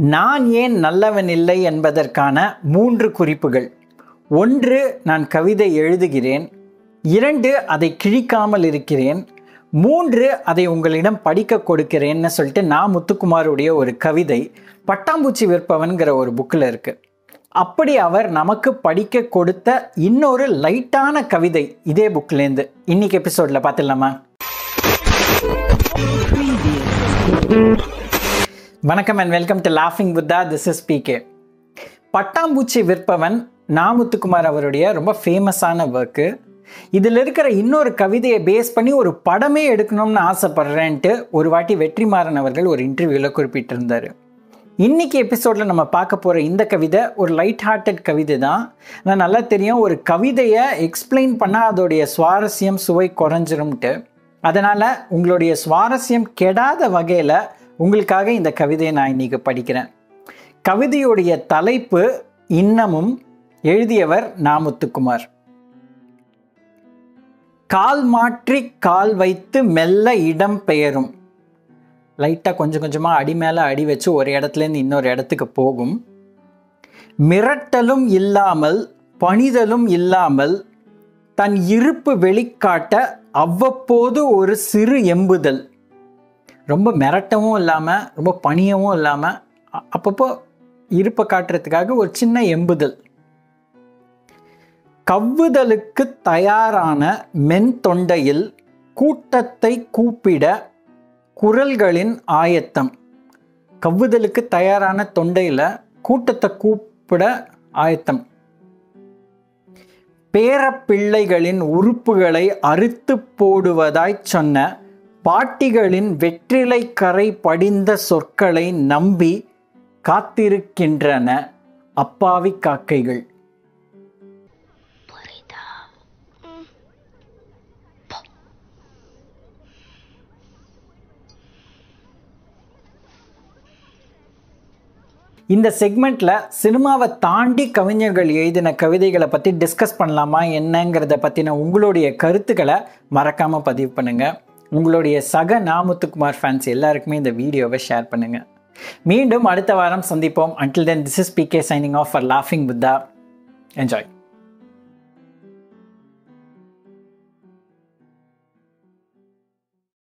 நான் ஏன் நல்லவன் இல்லை என்பதற்கான மூன்று குறிப்புகள் ஒன்று நான் கவிதை எழுதுகிறேன் இரண்டு அதை கிழிக்காமல் இருக்கிறேன் மூன்று அதை உங்களிடம் படிக்க கொடுக்கிறேன்னு சொல்லிட்டு நான் முத்துக்குமாருடைய ஒரு கவிதை பட்டாம்பூச்சி விற்பவன்கிற ஒரு புக்கில் இருக்கு அப்படி அவர் நமக்கு படிக்க கொடுத்த இன்னொரு லைட்டான கவிதை இதே புக்லேருந்து இன்னைக்கு எபிசோட்ல பார்த்துடலாமா வணக்கம் அண்ட் வெல்கம் டு லாஃபிங் Buddha this is PK Pattampoochi Virpavan Na Muthukumar அவருடைய ரொம்ப ஃபேமஸான ஒர்க்கு இதில் இருக்கிற இன்னொரு கவிதையை பேஸ் பண்ணி ஒரு படமே எடுக்கணும்னு ஆசைப்படுறேன்ட்டு ஒரு வாட்டி வெற்றிமாறன் அவர்கள் ஒரு இன்டர்வியூவில் குறிப்பிட்டிருந்தார் இன்னைக்கு எபிசோடில் நம்ம பார்க்க போகிற இந்த கவிதை ஒரு லைட் ஹார்ட்டட் கவிதை தான் நான் நல்லா தெரியும் ஒரு கவிதையை எக்ஸ்பிளைன் பண்ணால் அதோடைய சுவாரஸ்யம் சுவை குறைஞ்சிரும்ட்டு அதனால் உங்களுடைய சுவாரஸ்யம் கெடாத வகையில் உங்களுக்காக இந்த கவிதையை நான் இன்னைக்கு படிக்கிறேன் கவிதையுடைய தலைப்பு இன்னமும் எழுதியவர் நாமுத்துக்குமார் கால் மாற்றி கால் வைத்து மெல்ல இடம் பெயரும் லைட்டாக கொஞ்சம் கொஞ்சமாக அடி மேலே அடி வச்சு ஒரு இடத்துலேருந்து இன்னொரு இடத்துக்கு போகும் மிரட்டலும் இல்லாமல் பணிதலும் இல்லாமல் தன் இருப்பு வெளிக்காட்ட அவ்வப்போது ஒரு சிறு எம்புதல் ரொம்ப மிரட்டவும் இல்லாமல் ரொம்ப பணியவும் இல்லாமல் அப்பப்போ இருப்பை காட்டுறதுக்காக ஒரு சின்ன எம்புதல் கவ்வுதலுக்கு தயாரான மென் தொண்டையில் கூட்டத்தை கூப்பிட குரல்களின் ஆயத்தம் கவ்வுதலுக்கு தயாரான தொண்டையில் கூட்டத்தை கூப்பிட ஆயத்தம் பேரப்பிள்ளைகளின் உறுப்புகளை அறுத்து போடுவதாய் சொன்ன பாட்டிகளின் வெற்றிலை கரை படிந்த சொற்களை நம்பி காத்திருக்கின்றன அப்பாவி காக்கைகள் இந்த செக்மெண்ட்டில் சினிமாவை தாண்டி கவிஞர்கள் எழுதின கவிதைகளை பற்றி டிஸ்கஸ் பண்ணலாமா என்னங்கிறத பற்றின உங்களுடைய கருத்துக்களை மறக்காமல் பதிவு பண்ணுங்கள் உங்களுடைய சக நாமுத்துக்குமார் ஃபேன்ஸ் எல்லாருக்குமே இந்த வீடியோவை ஷேர் பண்ணுங்கள் மீண்டும் அடுத்த வாரம் சந்திப்போம் until then this is P K signing off for லாஃபிங் புத்தா என்ஜாய்